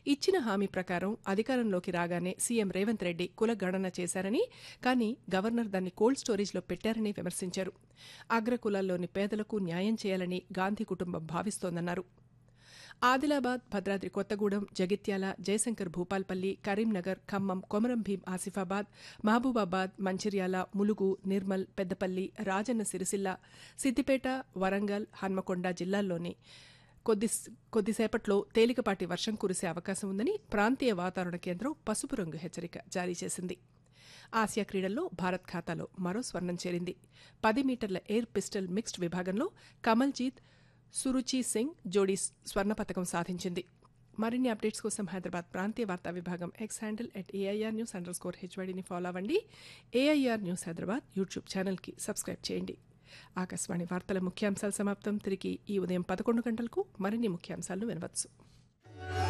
ఇచ్చిన హామీ ప్రకారం అధికారంలోకి రాగానే సీఎం రేవంత్ రెడ్డి కులగణన చేశారని కానీ గవర్నర్ దాన్ని కోల్డ్ స్టోరేజ్లో పెట్టారని విమర్శించారు అగ్రకులాల్లోని పేదలకు న్యాయం చేయాలని గాంధీ కుటుంబం భావిస్తోందన్నారు ఆదిలాబాద్ భద్రాద్రి కొత్తగూడెం జగిత్యాల జయశంకర్ భూపాల్పల్లి కరీంనగర్ ఖమ్మం కొమరం భీం ఆసిఫాబాద్ మహబూబాబాద్ మంచిర్యాల ములుగు నిర్మల్ పెద్దపల్లి రాజన్న సిరిసిల్ల సిద్దిపేట వరంగల్ హన్మకొండ జిల్లాల్లోని కొద్ది కొద్దిసేపట్లో తేలికపాటి వర్షం కురిసే అవకాశం ఉందని ప్రాంతీయ వాతావరణ కేంద్రం పసుపు రంగు హెచ్చరిక జారీ చేసింది ఆసియా క్రీడల్లో భారత్ ఖాతాలో మరో స్వర్ణం చేరింది పది మీటర్ల ఎయిర్ పిస్టల్ మిక్స్డ్ విభాగంలో కమల్జీత్ సురుచి సింగ్ జోడీ స్వర్ణ పథకం సాధించింది మరిన్ని అప్డేట్స్ కోసం హైదరాబాద్ ప్రాంతీయ వార్తా విభాగం X handle at AIR news underscore హెచ్వైడీని ఫాలో అవ్వండి ఏఐఆర్ న్యూస్ హైదరాబాద్ యూట్యూబ్ ఛానల్కి సబ్స్క్రైబ్ చేయండి ఆకాశవాణి వార్తల ముఖ్యాంశాలు సమాప్తం తిరిగి ఈ ఉదయం పదకొండు గంటలకు మరిన్ని ముఖ్యాంశాలను వినవచ్చు